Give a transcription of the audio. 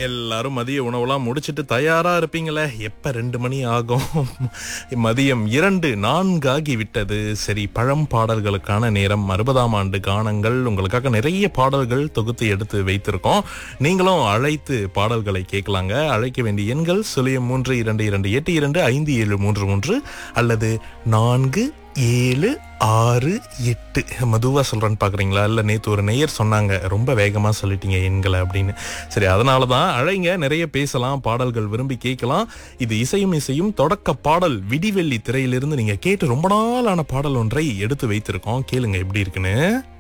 எல்லாரும் மதிய உணவுலாம் முடிச்சிட்டு தயாரா இருப்பீங்களே எப்ப ரெண்டு மணி ஆகும் மதியம் இரண்டு நான்கு ஆகி விட்டது சரி பழம் பாடல்களுக்கான நேரம் அறுபதாம் ஆண்டு கானங்கள் உங்களுக்காக நிறைய பாடல்கள் தொகுத்து எடுத்து வைத்திருக்கோம் நீங்களும் அழைத்து பாடல்களை கேட்கலாங்க அழைக்க வேண்டிய எண்கள் சுழியம் மூன்று இரண்டு இரண்டு எட்டு இரண்டு ஐந்து ஏழு மூன்று மூன்று அல்லது நான்கு ஏழு ஆறு எட்டு மதுவா சொல்றேன்னு பாக்குறீங்களா இல்ல நேத்து ஒரு நேயர் சொன்னாங்க ரொம்ப வேகமா சொல்லிட்டீங்க எண்களை அப்படின்னு சரி அதனால தான் அழைங்க நிறைய பேசலாம் பாடல்கள் விரும்பி கேட்கலாம் இது இசையும் இசையும் தொடக்க பாடல் விடிவெள்ளி திரையிலிருந்து நீங்க கேட்டு ரொம்ப நாளான பாடல் ஒன்றை எடுத்து வைத்திருக்கோம் கேளுங்க எப்படி இருக்குன்னு